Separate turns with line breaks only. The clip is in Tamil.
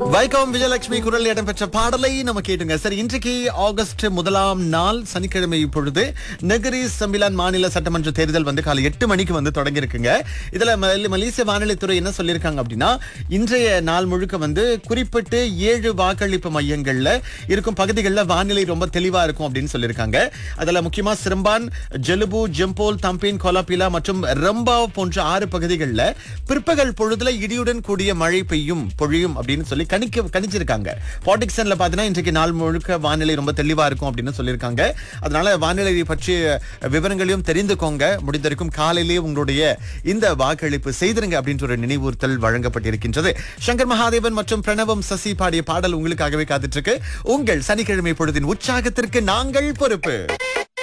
வைக்கம் விஜயலட்சுமி குரல் இடம்பெற்ற பாடலை நம்ம கேட்டுங்க சரி இன்றைக்கு ஆகஸ்ட் முதலாம் நாள் சனிக்கிழமை இப்பொழுது நகரி சம்பிலான் மாநில சட்டமன்ற தேர்தல் வந்து காலை எட்டு மணிக்கு வந்து தொடங்கி இருக்குங்க இதுல மல- மலேசிய வானிலைத்துறை என்ன சொல்லியிருக்காங்க அப்படின்னா இன்றைய நாள் முழுக்க வந்து குறிப்பிட்டு ஏழு வாக்களிப்பு மையங்கள்ல இருக்கும் பகுதிகளில் வானிலை ரொம்ப தெளிவா இருக்கும் அப்படின்னு சொல்லியிருக்காங்க அதுல முக்கியமா சிரம்பான் ஜெலுபு ஜெம்போல் தம்பின் கொலாபிலா மற்றும் ரம்பா போன்ற ஆறு பகுதிகளில் பிற்பகல் பொழுதுல இடியுடன் கூடிய மழை பெய்யும் பொழியும் அப்படின்னு சொல்லி கணிக்க கணிச்சிருக்காங்க பாட்டிக்சன்ல பாத்தீங்கன்னா இன்றைக்கு நாள் முழுக்க வானிலை ரொம்ப தெளிவா இருக்கும் அப்படின்னு சொல்லியிருக்காங்க அதனால வானிலை பற்றிய விவரங்களையும் தெரிந்துக்கோங்க முடிந்த வரைக்கும் காலையிலேயே உங்களுடைய இந்த வாக்களிப்பு செய்திருங்க அப்படின்ற ஒரு நினைவூர்த்தல் வழங்கப்பட்டிருக்கின்றது சங்கர் மகாதேவன் மற்றும் பிரணவம் சசி பாடிய பாடல் உங்களுக்காகவே காத்துட்டு இருக்கு உங்கள் சனிக்கிழமை பொழுதின் உற்சாகத்திற்கு நாங்கள் பொறுப்பு